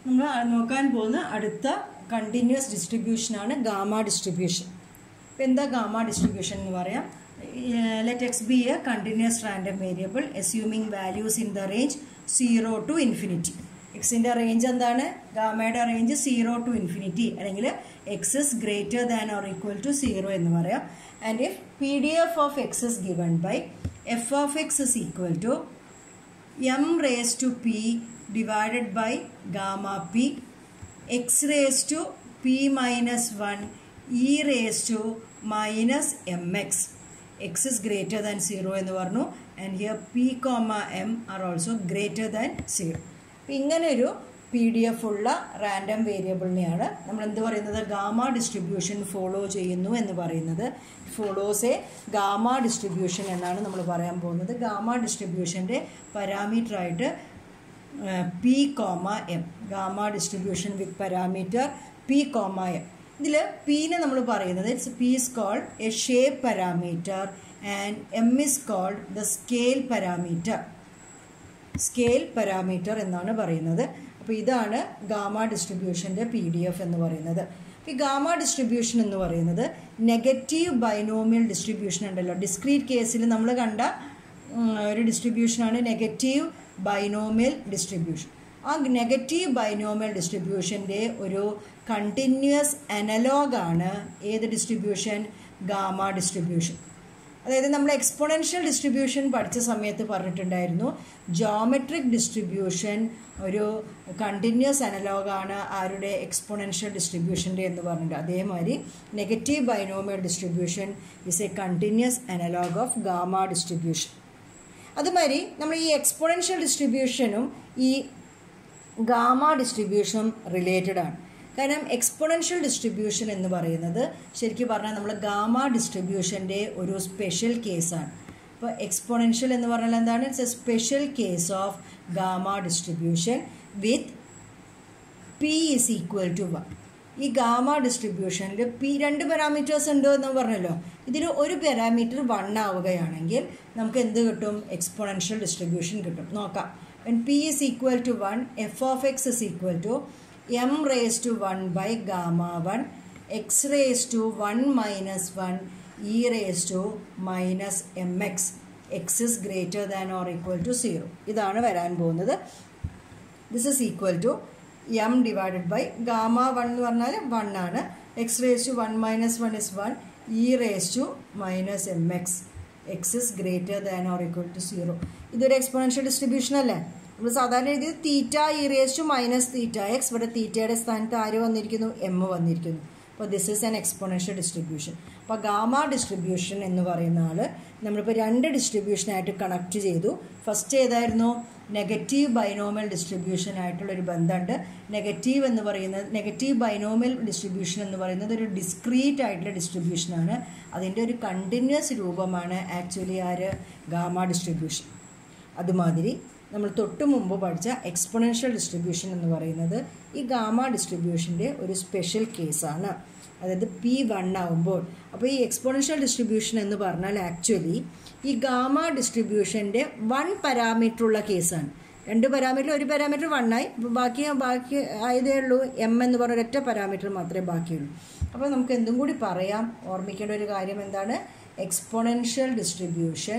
നമ്മൾ നോക്കാൻ പോകുന്ന അടുത്ത കണ്ടിന്യൂസ് ഡിസ്ട്രിബ്യൂഷനാണ് ഗാമ ഡിസ്ട്രിബ്യൂഷൻ ഇപ്പം എന്താ ഗാമ ഡിസ്ട്രിബ്യൂഷൻ എന്ന് പറയാം let x be a continuous random variable assuming values in the range zero to infinity എക്സിൻ്റെ റേഞ്ച് എന്താണ് ഗാമയുടെ റേഞ്ച് സീറോ ടു ഇൻഫിനിറ്റി അല്ലെങ്കിൽ x is greater than or equal to zero എന്ന് പറയാം and if P D F of x is given by f of x is equal to m raise to p divided by gamma p x raise to p minus one e raise to minus m x x is greater than zero എന്ന് പറഞ്ഞു and here p comma m are also greater than zero അപ്പം ഇങ്ങനെ ഒരു P D F ഉള്ള random വേരിയബിളിനെയാണ് നമ്മൾ എന്ത് പറയുന്നത് ഗാമ ഡിസ്ട്രിബ്യൂഷൻ ഫോളോ ചെയ്യുന്നു എന്ന് പറയുന്നത് ഫോളോസ് എ ഗാമ ഡിസ്ട്രിബ്യൂഷൻ എന്നാണ് നമ്മൾ പറയാൻ പോകുന്നത് ഗാമ ഡിസ്ട്രിബ്യൂഷൻ്റെ പാരാമീറ്ററായിട്ട് p comma m gamma distribution with parameter p comma m ഇതിൽ പീനെ നമ്മൾ പറയുന്നത് it's p is called a shape parameter and m is called the scale parameter scale parameter എന്നാണ് പറയുന്നത് അപ്പോൾ ഇതാണ് ഗാമ ഡിസ്ട്രിബ്യൂഷൻ്റെ പി ഡി എഫ് എന്ന് പറയുന്നത് ഈ ഗാമ ഡിസ്ട്രിബ്യൂഷൻ എന്ന് പറയുന്നത് നെഗറ്റീവ് ബൈനോമിയൽ ഡിസ്ട്രിബ്യൂഷൻ ഉണ്ടല്ലോ ഡിസ്ക്രീറ്റ് കേസിൽ നമ്മൾ കണ്ട ഒരു ഡിസ്ട്രിബ്യൂഷനാണ് നെഗറ്റീവ് ബൈനോമിയൽ ഡിസ്ട്രിബ്യൂഷൻ ആ നെഗറ്റീവ് ബൈനോമിയൽ ഡിസ്ട്രിബ്യൂഷൻ്റെ ഒരു കണ്ടിന്യൂസ് അനലോഗാണ് ഏത് ഡിസ്ട്രിബ്യൂഷൻ ഗാമ ഡിസ്ട്രിബ്യൂഷൻ അതായത് നമ്മൾ എക്സ്പൊണൻഷ്യൽ ഡിസ്ട്രിബ്യൂഷൻ പഠിച്ച സമയത്ത് പറഞ്ഞിട്ടുണ്ടായിരുന്നു ജോമെട്രിക് ഡിസ്ട്രിബ്യൂഷൻ ഒരു കണ്ടിന്യൂസ് അനലോഗാണ് ആരുടെ എക്സ്പൊണൻഷ്യൽ ഡിസ്ട്രിബ്യൂഷൻ്റെ എന്ന് പറഞ്ഞിട്ട് അതേമാതിരി negative binomial distribution is a continuous analog of gamma distribution അതുമാതിരി നമ്മൾ ഈ എക്സ്പൊണൻഷ്യൽ ഡിസ്ട്രിബ്യൂഷനും ഈ ഗാമ ഡിസ്ട്രിബ്യൂഷനും റിലേറ്റഡ് ആണ് കാരണം എക്സ്പൊണൻഷ്യൽ ഡിസ്ട്രിബ്യൂഷൻ എന്ന് പറയുന്നത് ശരിക്കും പറഞ്ഞാൽ നമ്മൾ ഗാമ ഡിസ്ട്രിബ്യൂഷൻ്റെ ഒരു സ്പെഷ്യൽ കേസാണ് അപ്പോൾ എക്സ്പൊണൻഷ്യൽ എന്ന് പറഞ്ഞാൽ എന്താണ് it's a special case of gamma distribution with p is equal to one ഈ ഗാമ ഡിസ്ട്രിബ്യൂഷനിൽ പി രണ്ട് പാരാമീറ്റേഴ്സ് ഉണ്ട് എന്ന് പറഞ്ഞല്ലോ ഇതിൽ ഒരു പാരാമീറ്റർ വൺ ആവുകയാണെങ്കിൽ നമുക്ക് എന്ത് കിട്ടും എക്സ്പൊണൻഷ്യൽ ഡിസ്ട്രിബ്യൂഷൻ കിട്ടും നോക്കാം when p is equal to 1 f of x is equal to m raised to 1 by gamma 1 x raised to 1 minus 1 e raised to minus mx x is greater than or equal to 0 ഇതാണ് വരാൻ പോകുന്നത് this is equal to m divided by gamma one എന്ന് പറഞ്ഞാൽ one ആണ് x raise to one minus one is one e raise to minus m x x is greater than or equal to zero ഇതൊരു exponential distribution അല്ലേ നമ്മൾ സാധാരണ എഴുതിയത് theta e raise to minus theta x ഇവിടെ തീറ്റയുടെ സ്ഥാനത്ത് ആര് വന്നിരിക്കുന്നു എം വന്നിരിക്കുന്നു അപ്പോൾ this is an exponential distribution അപ്പോൾ ഗാമ ഡിസ്ട്രിബ്യൂഷൻ എന്ന് പറയുന്ന ആൾ നമ്മളിപ്പോൾ രണ്ട് ഡിസ്ട്രിബ്യൂഷനായിട്ട് കണക്ട് ചെയ്തു ഫസ്റ്റ് ഏതായിരുന്നു നെഗറ്റീവ് ബൈനോമൽ ഡിസ്ട്രിബ്യൂഷൻ ആയിട്ടുള്ളൊരു ബന്ധമുണ്ട് നെഗറ്റീവ് എന്ന് പറയുന്നത് നെഗറ്റീവ് ബൈനോമൽ ഡിസ്ട്രിബ്യൂഷൻ എന്ന് പറയുന്നത് ഒരു ഡിസ്ക്രീറ്റ് ആയിട്ടുള്ള ഡിസ്ട്രിബ്യൂഷനാണ് അതിൻ്റെ ഒരു കണ്ടിന്യൂസ് രൂപമാണ് ആക്ച്വലി ആര് ഗാമ ഡിസ്ട്രിബ്യൂഷൻ അതുമാതിരി നമ്മൾ തൊട്ട് മുമ്പ് പഠിച്ച എക്സ്പൊണൻഷ്യൽ ഡിസ്ട്രിബ്യൂഷൻ എന്ന് പറയുന്നത് ഈ ഗാമ ഡിസ്ട്രിബ്യൂഷൻ്റെ ഒരു സ്പെഷ്യൽ കേസാണ് അതായത് പി വൺ ആകുമ്പോൾ അപ്പോൾ ഈ എക്സ്പൊണൻഷ്യൽ ഡിസ്ട്രിബ്യൂഷൻ എന്ന് പറഞ്ഞാൽ ആക്ച്വലി ഈ ഗാമ ഡിസ്ട്രിബ്യൂഷൻ്റെ വൺ പാരാമീറ്റർ ഉള്ള കേസാണ് രണ്ട് പാരാമീറ്റർ ഒരു പാരാമീറ്റർ വണ്ണായി ബാക്കി ബാക്കി ആയതേ ഉള്ളൂ എം എന്ന് പറഞ്ഞ ഒരൊറ്റ പാരാമീറ്റർ മാത്രമേ ബാക്കിയുള്ളൂ അപ്പോൾ നമുക്ക് എന്തും കൂടി പറയാം ഓർമ്മിക്കേണ്ട ഒരു കാര്യം എന്താണ് exponential distribution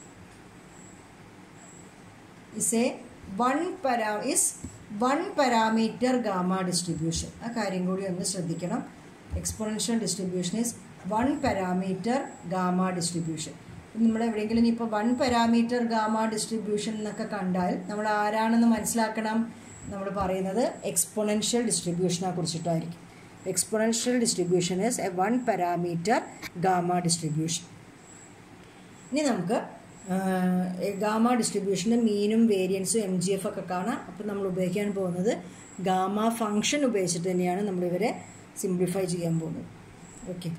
is a one para is one parameter gamma distribution ആ കാര്യം കൂടി ഒന്ന് ശ്രദ്ധിക്കണം exponential distribution is one parameter gamma distribution നമ്മൾ എവിടെയെങ്കിലും ഇപ്പോൾ വൺ പാരാമീറ്റർ ഗാമ ഡിസ്ട്രിബ്യൂഷൻ എന്നൊക്കെ കണ്ടാൽ നമ്മൾ ആരാണെന്ന് മനസ്സിലാക്കണം നമ്മൾ പറയുന്നത് എക്സ്പൊണൻഷ്യൽ ഡിസ്ട്രിബ്യൂഷനെ കുറിച്ചിട്ടായിരിക്കും exponential distribution is a one parameter gamma distribution ഇനി നമുക്ക് ഗാമ ഡിസ്ട്രിബ്യൂഷൻ്റെ മീനും വേരിയൻസും എം ജി എഫ് ഒക്കെ കാണാം അപ്പോൾ നമ്മൾ ഉപയോഗിക്കാൻ പോകുന്നത് ഗാമ ഫങ്ഷൻ ഉപയോഗിച്ചിട്ട് തന്നെയാണ് നമ്മളിവരെ സിംപ്ലിഫൈ ചെയ്യാൻ പോകുന്നത് ഓക്കെ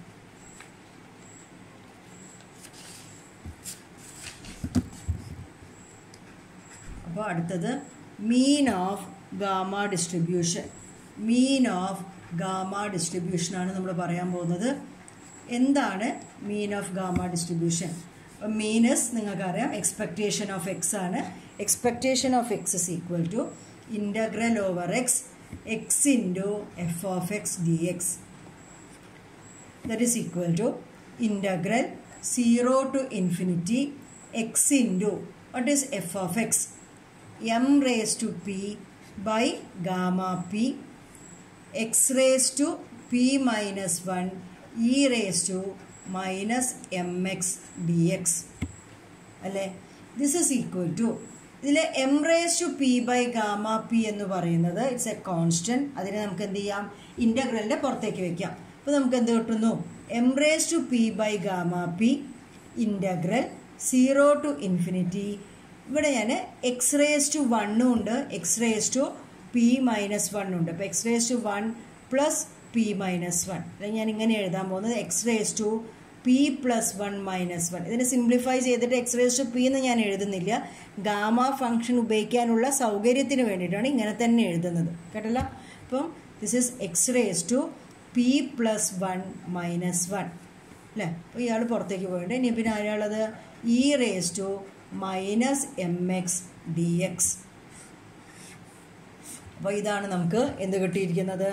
അപ്പോൾ അടുത്തത് mean of gamma distribution mean of gamma ഡിസ്ട്രിബ്യൂഷനാണ് നമ്മൾ പറയാൻ പോകുന്നത് എന്താണ് mean of gamma distribution means നിങ്ങൾക്കറിയാം എക്സ്പെക്റ്റേഷൻ ഓഫ് എക്സ് ആണ് expectation of x is equal to integral over x x into f of x d x that is equal to integral zero to infinity x into what is f of x m raised to p by gamma p x raised to p minus 1 e raised to minus mx dx അല്ലേ this is equal to ഇതിൽ m raise to p by gamma p എന്ന് പറയുന്നത് it's A constant അതിനെ നമുക്ക് എന്ത് ചെയ്യാം ഇൻ്റഗ്രലിൻ്റെ പുറത്തേക്ക് വെക്കാം അപ്പോൾ നമുക്ക് എന്ത് കിട്ടുന്നു m raise to p by gamma p integral zero to infinity ഇവിടെ ഞാൻ എക്സ് റേസ് ടു വണ്ണും ഉണ്ട് x raise to p minus വണ്ണും ഉണ്ട് അപ്പോൾ x raise to one plus p minus one അല്ലെങ്കിൽ ഞാൻ ഇങ്ങനെ എഴുതാൻ പോകുന്നത് x raise to p plus one minus one ഇതിനെ സിംപ്ലിഫൈ ചെയ്തിട്ട് എക്സ് റേസ് ടു പി എന്ന് ഞാൻ എഴുതുന്നില്ല ഗാമ ഫംഗ്ഷൻ ഉപയോഗിക്കാനുള്ള സൗകര്യത്തിന് വേണ്ടിയിട്ടാണ് ഇങ്ങനെ തന്നെ എഴുതുന്നത് കേട്ടല്ലോ അപ്പം this is x raise to p plus one minus one അല്ലേ അപ്പോൾ ഇയാൾ പുറത്തേക്ക് പോയിട്ട് ഇനി പിന്നെ ആരാളത് e raise to minus m x d x അപ്പോൾ ഇതാണ് നമുക്ക് എന്ത് കിട്ടിയിരിക്കുന്നത്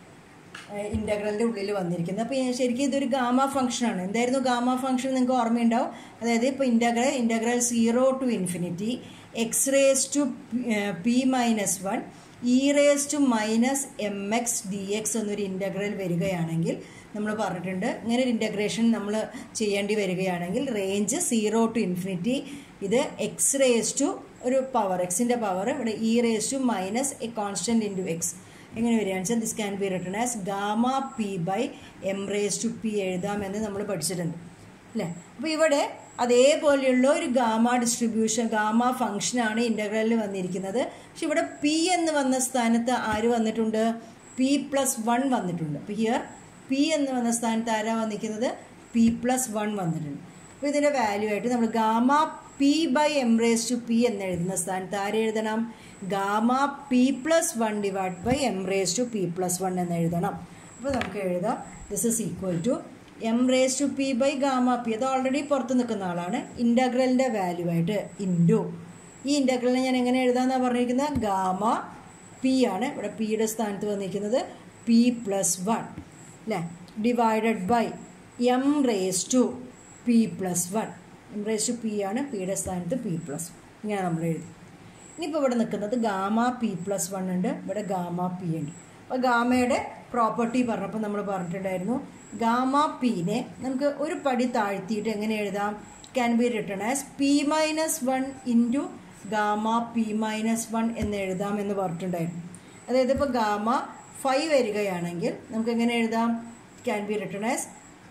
ഇൻ്റഗ്രലിൻ്റെ ഉള്ളിൽ വന്നിരിക്കുന്നത് അപ്പോൾ ശരിക്കും ഇതൊരു ഗാമ ഫംഗ്ഷനാണ് എന്തായിരുന്നു ഗാമ ഫംഗ്ഷൻ നിങ്ങൾക്ക് ഓർമ്മയുണ്ടാവും അതായത് ഇപ്പോൾ integral integral zero to infinity x raise to p minus one e raise to minus m x d x എന്നൊരു ഇൻ്റഗ്രൽ വരികയാണെങ്കിൽ നമ്മൾ പറഞ്ഞിട്ടുണ്ട് ഇങ്ങനെ ഒരു ഇൻ്റഗ്രേഷൻ നമ്മൾ ചെയ്യേണ്ടി വരികയാണെങ്കിൽ റേഞ്ച് സീറോ ടു ഇൻഫിനിറ്റി ഇത് എക്സ് റേസ് ടു ഒരു പവർ എക്സിൻ്റെ പവർ ഇവിടെ e raise to minus a constant into x എങ്ങനെ വരികയാണെന്ന് വെച്ചാൽ this can be written as gamma p by m raise to P എഴുതാമെന്ന് നമ്മൾ പഠിച്ചിട്ടുണ്ട് അല്ലേ അപ്പോൾ ഇവിടെ അതേപോലെയുള്ള ഒരു ഗാമ ഡിസ്ട്രിബ്യൂഷൻ ഗാമ ഫംഗ്ഷനാണ് ഇൻ്റഗ്രലിൽ വന്നിരിക്കുന്നത് പക്ഷെ ഇവിടെ പി എന്ന് വന്ന സ്ഥാനത്ത് ആര് വന്നിട്ടുണ്ട് പി പ്ലസ് വൺ വന്നിട്ടുണ്ട് അപ്പോൾ ഹിയർ പി എന്ന് വന്ന സ്ഥാനത്ത് ആരാ വന്നിരിക്കുന്നത് പി പ്ലസ് വൺ വന്നിട്ടുണ്ട് അപ്പോൾ ഇതിൻ്റെ വാല്യൂ ആയിട്ട് നമ്മൾ gamma p by m raise to p എന്ന് എഴുതുന്ന സ്ഥാനത്ത് ആര് എഴുതണം gamma p plus one divide by m raise to p plus one എന്ന് എഴുതണം അപ്പോൾ നമുക്ക് എഴുതാം this is equal to m raise to p by gamma p അത് ഓൾറെഡി പുറത്ത് നിൽക്കുന്ന ആളാണ് ഇൻ്റഗ്രലിൻ്റെ വാല്യൂ ആയിട്ട് ഇൻറ്റു ഈ ഇൻ്റഗ്രലിനെ ഞാൻ എങ്ങനെ എഴുതാമെന്നാണ് പറഞ്ഞിരിക്കുന്നത് ഗാമ പി ആണ് ഇവിടെ പിയുടെ സ്ഥാനത്ത് വന്നിരിക്കുന്നത് പി പ്ലസ് വൺ അല്ലേ divided by m raise to p plus one m raise to p ആണ് പിയുടെ സ്ഥാനത്ത് പി പ്ലസ് ഇങ്ങനെ നമ്മൾ എഴുതി ഇനിയിപ്പോൾ ഇവിടെ നിൽക്കുന്നത് ഗാമ പി പ്ലസ് വൺ ഉണ്ട് ഇവിടെ ഗാമ പി ഉണ്ട് അപ്പോൾ ഗാമയുടെ പ്രോപ്പർട്ടി പറഞ്ഞപ്പോൾ നമ്മൾ പറഞ്ഞിട്ടുണ്ടായിരുന്നു ഗാമ പീനെ നമുക്ക് ഒരു പടി താഴ്ത്തിയിട്ട് എങ്ങനെ എഴുതാം can be written as p minus one into gamma p minus one എന്ന് എഴുതാം എന്ന് പറഞ്ഞിട്ടുണ്ടായിരുന്നു അതായത് ഇപ്പോൾ ഗാമ ഫൈവ് വരികയാണെങ്കിൽ നമുക്ക് എങ്ങനെ എഴുതാം can be written as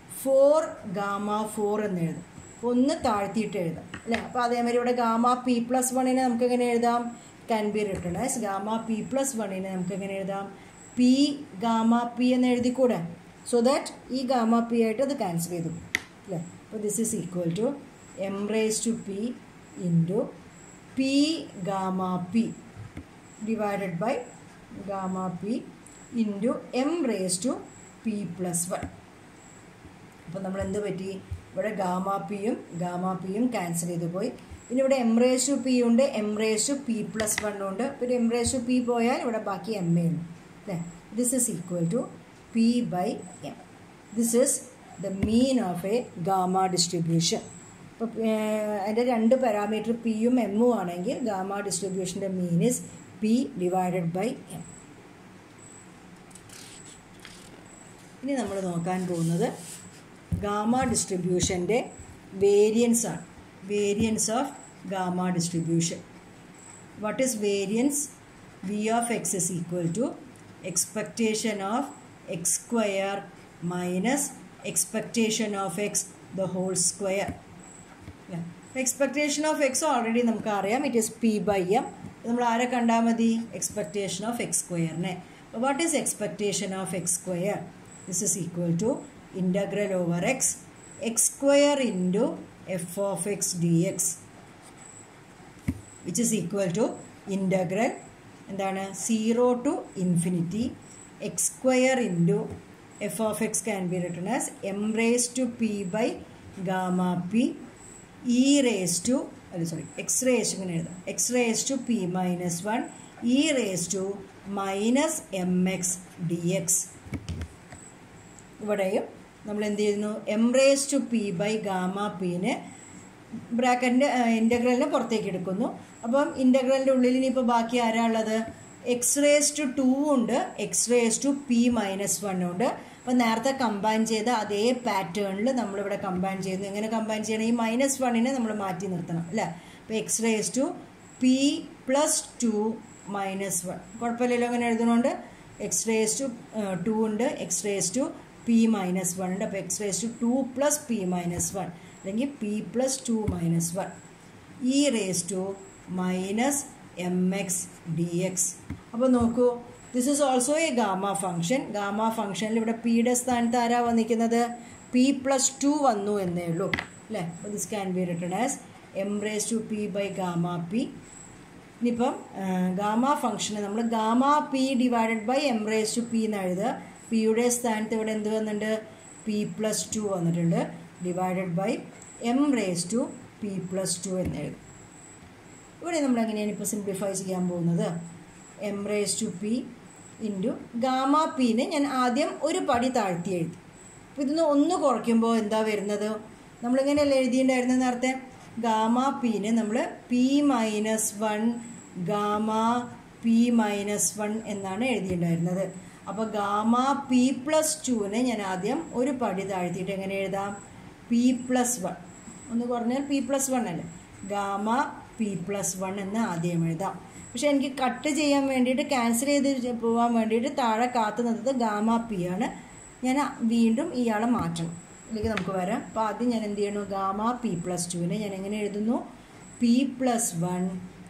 four gamma four എന്ന് എഴുതാം ഒന്ന് താഴ്ത്തിയിട്ട് എഴുതാം അല്ലേ അപ്പോൾ അതേമാതിരി ഇവിടെ ഗാമ പി പ്ലസ് വണ്ണിനെ നമുക്ക് എങ്ങനെ എഴുതാം can be written as gamma p plus വണ്ണിനെ നമുക്ക് എങ്ങനെ എഴുതാം പി ഗാമ പി എന്ന് എഴുതിക്കൂടെ സോ ദാറ്റ് ഈ ഗാമ പി ആയിട്ട് അത് ക്യാൻസൽ ചെയ്തു അല്ലേ അപ്പോൾ this is equal to m raise to p into p gamma p divided by gamma p into m raise to p plus one അപ്പോൾ നമ്മൾ എന്ത് പറ്റി ഇവിടെ ഗാമ പിയും ഗാമ പിയും ക്യാൻസൽ ചെയ്ത് പോയി പിന്നെ ഇവിടെ എം റേസ് ടു പി ഉണ്ട് m raise to p plus one ഉണ്ട് പിന്നെ എം റേസ് ടു പി പോയാൽ ഇവിടെ ബാക്കി എം എ ഉണ്ട് അല്ലേ this is equal to p by m this is the mean of a gamma distribution ഇപ്പോൾ അതിൻ്റെ രണ്ട് പാരാമീറ്റർ പിയും എമ്മും ആണെങ്കിൽ ഗാമ ഡിസ്ട്രിബ്യൂഷൻ്റെ mean is p divided by m ഇനി നമ്മൾ നോക്കാൻ പോകുന്നത് ഗാമ ഡിസ്ട്രിബ്യൂഷൻ്റെ വേരിയൻസ് ആണ് variance of gamma distribution what is variance v of x is equal to expectation of x square minus expectation of x the whole square expectation of x already നമുക്ക് അറിയാം it is p by m നമ്മൾ ആരെ കണ്ടാൽ മതി expectation of x സ്ക്വയറിനെ what is expectation of x square this is equal to integral over x x square into f of x d x which is equal to integral എന്താണ് zero to infinity x square into f of x can be written as m raise to p by gamma p e raise to അല്ല sorry x raise ഇങ്ങനെ എഴുതാം x raise to p minus one e raise to minus m x d x ഇവിടെയും നമ്മൾ എന്ത് ചെയ്യുന്നു m raise to p by gamma പിനെ ബ്രാക്കറ്റിൻ്റെ ഇൻ്റഗ്രലിനെ പുറത്തേക്ക് എടുക്കുന്നു അപ്പം ഇൻ്റഗ്രലിൻ്റെ ഉള്ളിൽ ഇനിയിപ്പോൾ ബാക്കി ആരാ ഉള്ളത് എക്സ് റേസ് ടു ടു ഉണ്ട് x raise to p minus one ഉണ്ട് അപ്പം നേരത്തെ കമ്പൈൻ ചെയ്ത അതേ പാറ്റേണിൽ നമ്മളിവിടെ കമ്പൈൻ ചെയ്യുന്നു എങ്ങനെ കമ്പൈൻ ചെയ്യണം ഈ മൈനസ് വണ്ണിനെ നമ്മൾ മാറ്റി നിർത്തണം അല്ലേ അപ്പോൾ x raise to p plus two minus one കുഴപ്പമില്ലല്ലോ അങ്ങനെ എഴുതുന്നുണ്ട് എക്സ് റേസ് ടു ടു ഉണ്ട് x raise to p minus one ഉണ്ട് അപ്പോൾ x raise to two plus p minus one അല്ലെങ്കിൽ p plus two minus one e raise to minus m x d x അപ്പോൾ നോക്കൂ this is also a gamma function gamma ഫംഗ്ഷനിൽ ഇവിടെ പിയുടെ സ്ഥാനത്ത് ആരാ വന്നിരിക്കുന്നത് പി പ്ലസ് ടു വന്നു എന്നേ ഉള്ളൂ അല്ലേ അപ്പോൾ this can be written as m raise to p by gamma p ഇനിയിപ്പം ഗാമ ഫംഗ്ഷന് നമ്മൾ gamma p divided by m raise to p എന്ന് എഴുതുക പിയുടെ സ്ഥാനത്ത് ഇവിടെ എന്ത് വന്നിട്ടുണ്ട് പി പ്ലസ് ടു വന്നിട്ടുണ്ട് divided by m raise to p plus two എന്ന് എഴുതും ഇവിടെ നമ്മൾ എങ്ങനെയാണ് ഇപ്പോൾ സിംപ്ലിഫൈ ചെയ്യാൻ പോകുന്നത് m raise to p into gamma പീനെ ഞാൻ ആദ്യം ഒരു പടി താഴ്ത്തി എഴുതി അപ്പോൾ ഇതിന്ന് ഒന്ന് കുറയ്ക്കുമ്പോൾ എന്താ വരുന്നത് നമ്മളിങ്ങനെയല്ല എഴുതിയിട്ടുണ്ടായിരുന്നത് നേരത്തെ ഗാമ പീനെ നമ്മൾ p minus one gamma p minus one എന്നാണ് എഴുതിയിട്ടുണ്ടായിരുന്നത് അപ്പോൾ ഗാമ പി പ്ലസ് ടുവിനെ ഞാൻ ആദ്യം ഒരു പടി താഴ്ത്തിയിട്ട് എങ്ങനെ എഴുതാം പി പ്ലസ് വൺ ഒന്ന് പറഞ്ഞാൽ പി പ്ലസ് വൺ അല്ലേ ഗാമ പി പ്ലസ് വൺ എന്ന് ആദ്യം എഴുതാം പക്ഷെ എനിക്ക് കട്ട് ചെയ്യാൻ വേണ്ടിയിട്ട് ക്യാൻസൽ ചെയ്ത് പോകാൻ വേണ്ടിയിട്ട് താഴെ കാത്തു നിന്നത് ഗാമ പി ആണ് ഞാൻ വീണ്ടും ഇയാളെ മാറ്റണം ഇതിലേക്ക് നമുക്ക് വരാം അപ്പോൾ ആദ്യം ഞാൻ എന്ത് ചെയ്യണു ഗാമ പി പ്ലസ് ടുവിനെ ഞാൻ എങ്ങനെ എഴുതുന്നു p plus one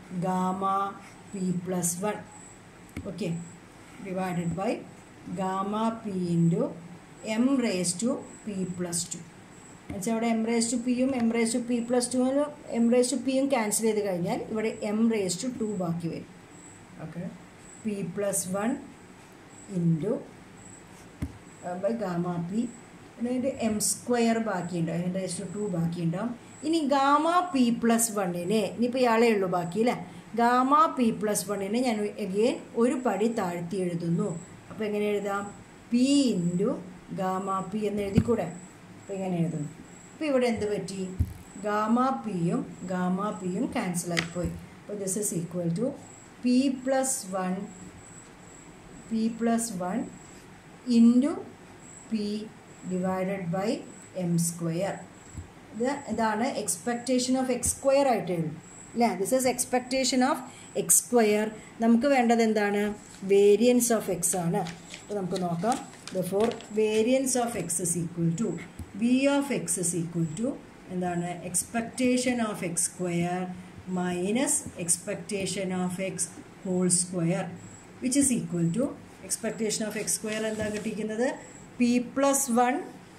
gamma p plus one okay divided by gamma p into m raise to p plus two എന്നുവെച്ചാൽ അവിടെ എം റേസ് ടു പിയും m raise to p plus ടുവിനും എം റേസ് ടു പിയും cancel ചെയ്ത് കഴിഞ്ഞാൽ ഇവിടെ m raise to two ബാക്കി വരും okay p plus one into by gamma p അതിൻ്റെ എം സ്ക്വയർ ബാക്കിയുണ്ടാവും അതിൻ്റെ റേസ് ടു ടു ബാക്കിയുണ്ടാവും ഇനി ഗാമ പി പ്ലസ് വണ്ണിനെ ഇനിയിപ്പോൾ ഇയാളേ ഉള്ളൂ ബാക്കി അല്ലേ ഗാമ പി പ്ലസ് വണ്ണിനെ ഞാൻ അഗെയിൻ ഒരു പടി താഴ്ത്തി എഴുതുന്നു അപ്പോൾ എങ്ങനെ എഴുതാം പി ഇൻറ്റു ഗാമ പി എന്ന് എഴുതിക്കൂടെ അപ്പോൾ ഇങ്ങനെ എഴുതുന്നു അപ്പോൾ ഇവിടെ എന്ത് പറ്റി ഗാമ പിയും ഗാമ പിയും ക്യാൻസലായിപ്പോയി അപ്പോൾ this is equal to p plus one p plus one into p divided by m square ഇത് ഇതാണ് എക്സ്പെക്റ്റേഷൻ ഓഫ് എക്സ് സ്ക്വയർ ആയിട്ട് എഴുതും അല്ലേ this is expectation of x square നമുക്ക് വേണ്ടത് എന്താണ് വേരിയൻസ് ഓഫ് എക്സ് ആണ് അപ്പോൾ നമുക്ക് നോക്കാം the for variance of x is equal to v of x is equal to എന്താണ് expectation of x square minus expectation of x whole square which is equal to expectation of x square എന്താ കിട്ടിയിരിക്കുന്നത് p plus one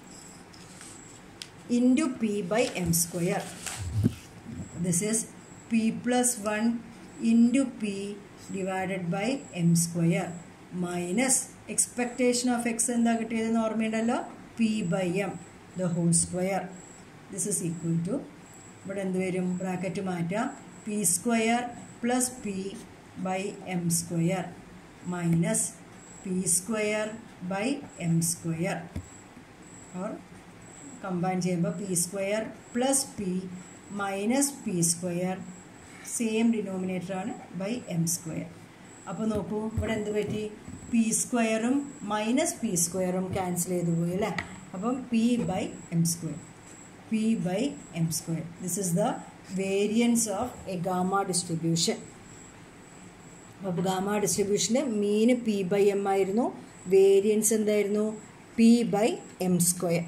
into p by m square this is p plus one into p divided by m square minus expectation of x എന്താ കിട്ടിയതെന്ന് ഓർമ്മയുണ്ടല്ലോ p by m the whole square this is equal to ഇവിടെ എന്ത് വരും bracket മാറ്റാം p square plus p by m square minus p square by m square or combine ചെയ്യുമ്പോൾ p square plus p minus p square same ഡിനോമിനേറ്ററാണ് by m square അപ്പോൾ നോക്കൂ ഇവിടെ എന്ത് പറ്റി പി സ്ക്വയറും മൈനസ് പി സ്ക്വയറും ക്യാൻസൽ ചെയ്ത് പോയി അല്ലേ അപ്പം p by m square p by m square this is the variance of a gamma distribution അപ്പോൾ ഗാമ ഡിസ്ട്രിബ്യൂഷൻ്റെ മീന് പി ബൈ എം ആയിരുന്നു വേരിയൻസ് എന്തായിരുന്നു പി ബൈ എം സ്ക്വയർ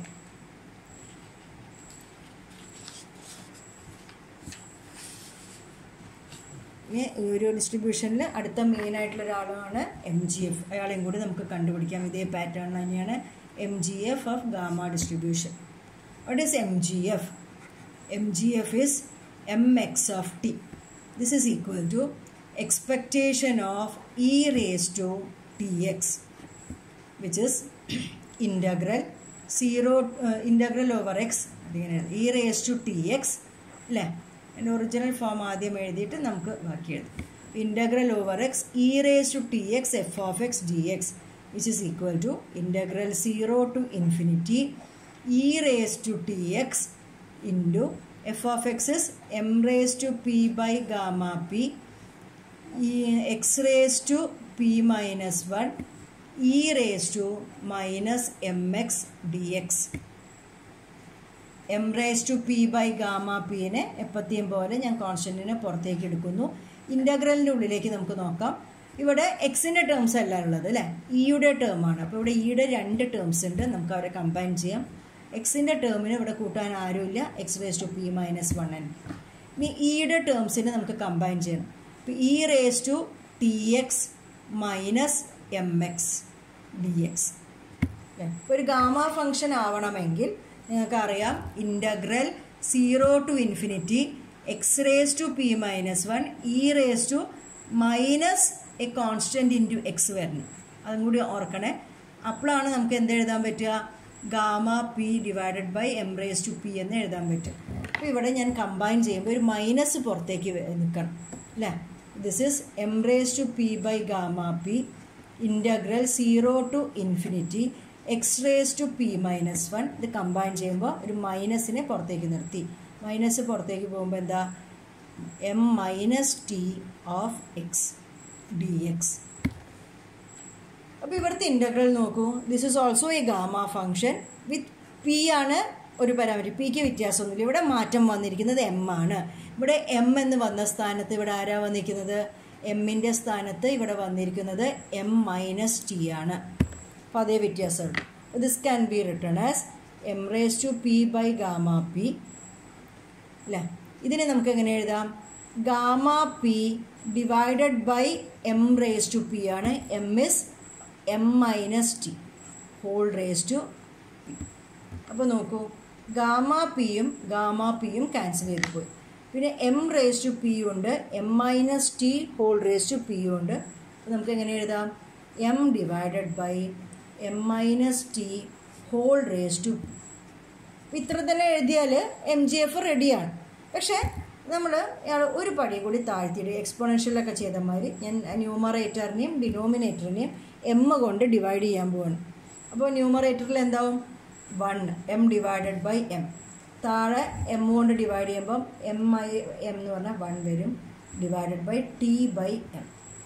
ഇനി ഒരു ഡിസ്ട്രിബ്യൂഷനിൽ അടുത്ത മെയിൻ ആയിട്ടുള്ള ഒരാളാണ് എം ജി എഫ് അയാളെയും കൂടി നമുക്ക് കണ്ടുപിടിക്കാം ഇതേ പാറ്റേൺ തന്നെയാണ് M G F of gamma distribution what is M G F M G F is m x of t this is equal to expectation of e raised to tx which is integral 0 uh, integral over x അതിങ്ങനെ e raised to tx അല്ലേ എൻ്റെ original form ആദ്യം എഴുതിയിട്ട് നമുക്ക് ബാക്കി എഴുതാം integral over x e raised to tx f of x dx which is equal to integral 0 to infinity e raised to tx into f of x is m raised to p by gamma p e x raised to p minus 1 e raised to minus mx dx m raise to p by gamma പിനെ എപ്പത്തിയും പോലെ ഞാൻ കോൺസ്റ്റൻറ്റിനെ പുറത്തേക്ക് എടുക്കുന്നു ഇൻ്റഗ്രലിൻ്റെ ഉള്ളിലേക്ക് നമുക്ക് നോക്കാം ഇവിടെ എക്സിൻ്റെ ടേംസ് അല്ല ഉള്ളത് അല്ലേ ഇയുടെ ടേമാണ് അപ്പോൾ ഇവിടെ ഇയുടെ രണ്ട് ടേംസ് ഉണ്ട് നമുക്ക് അവരെ കമ്പൈൻ ചെയ്യാം എക്സിൻ്റെ ടേമിന് ഇവിടെ കൂട്ടാൻ ആരുമില്ല x raise to p minus one n ഇനി ഇയുടെ ടേംസിനെ നമുക്ക് കമ്പൈൻ ചെയ്യണം അപ്പോൾ e raise to t x minus m x d x ഒരു ഗാമ ഫംഗ്ഷൻ ആവണമെങ്കിൽ നിങ്ങൾക്കറിയാം integral zero to infinity x raise to p minus one e raise to minus a constant into x വരണം അതും കൂടി ഓർക്കണേ അപ്പോഴാണ് നമുക്ക് എന്ത് എഴുതാൻ പറ്റുക gamma p divided by m raise to p എന്ന് എഴുതാൻ പറ്റും അപ്പോൾ ഇവിടെ ഞാൻ കമ്പൈൻ ചെയ്യുമ്പോൾ ഒരു മൈനസ് പുറത്തേക്ക് നിൽക്കണം അല്ലേ this is m raise to p by gamma p integral zero to infinity x raise to p minus one ഇത് കമ്പൈൻ ചെയ്യുമ്പോൾ ഒരു മൈനസിനെ പുറത്തേക്ക് നിർത്തി മൈനസ് പുറത്തേക്ക് പോകുമ്പോൾ എന്താ m minus t of x d x അപ്പോൾ ഇവിടുത്തെ ഇൻ്റഗ്രൽ നോക്കൂ this is also a gamma function with p ആണ് ഒരു പാരാമീറ്റർ പിക്ക് വ്യത്യാസമൊന്നുമില്ല ഇവിടെ മാറ്റം വന്നിരിക്കുന്നത് എം ആണ് ഇവിടെ എം എന്ന് വന്ന സ്ഥാനത്ത് ഇവിടെ ആരാ വന്നിരിക്കുന്നത് എമ്മിൻ്റെ സ്ഥാനത്ത് ഇവിടെ വന്നിരിക്കുന്നത് എം മൈനസ് ടി ആണ് അപ്പോൾ അതേ വ്യത്യാസമുള്ളൂ this can be written as m raise to p by gamma p അല്ലേ ഇതിനെ നമുക്ക് എങ്ങനെ എഴുതാം gamma p divided by m raise to p ആണ് m is m minus t whole raise to p അപ്പോൾ നോക്കൂ ഗാമ പിയും ഗാമ പിയും ക്യാൻസൽ ചെയ്ത് പോയി പിന്നെ എം റേസ് ടു പി ഉണ്ട് m minus t whole raise to p ഉണ്ട് അപ്പോൾ നമുക്ക് എങ്ങനെ എഴുതാം m divided by m minus t whole raise to p ഇത്ര തന്നെ എഴുതിയാൽ എം ജി എഫ് റെഡിയാണ് പക്ഷേ നമ്മൾ ഒരു പടി കൂടി താഴ്ത്തിയിട്ട് എക്സ്പോണൻഷ്യലൊക്കെ ചെയ്ത മാതിരി ഞാൻ ന്യൂമറേറ്ററിനെയും ഡിനോമിനേറ്ററിനെയും എം കൊണ്ട് ഡിവൈഡ് ചെയ്യാൻ പോവാണ് അപ്പോൾ ന്യൂമറേറ്ററിൽ എന്താവും one m divided by m താഴെ എം കൊണ്ട് ഡിവൈഡ് ചെയ്യുമ്പം എം ഐ എം എന്ന് പറഞ്ഞാൽ വൺ വരും divided by t by m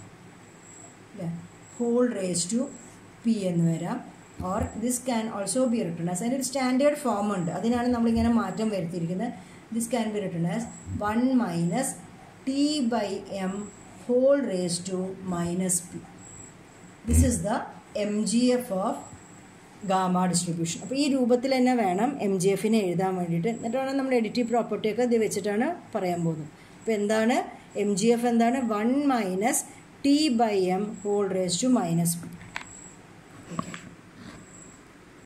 അല്ലേ ഹോൾ റേസ് ടു പി എന്ന് വരാം or this can also be written as അതിൻ്റെ ഒരു സ്റ്റാൻഡേർഡ് ഫോം ഉണ്ട് അതിനാണ് നമ്മളിങ്ങനെ മാറ്റം വരുത്തിയിരിക്കുന്നത് this can be written as one minus t by m whole raise to minus p this is the M G F of gamma distribution അപ്പോൾ ഈ രൂപത്തിൽ തന്നെ വേണം എം ജി എഫിനെ എഴുതാൻ വേണ്ടിയിട്ട് എന്നിട്ട് വേണം നമ്മൾ എഡിറ്റീവ് പ്രോപ്പർട്ടിയൊക്കെ ഇത് വെച്ചിട്ടാണ് പറയാൻ പോകുന്നത് അപ്പോൾ എന്താണ് എം ജി എഫ് എന്താണ് one minus t by m whole raise to minus p okay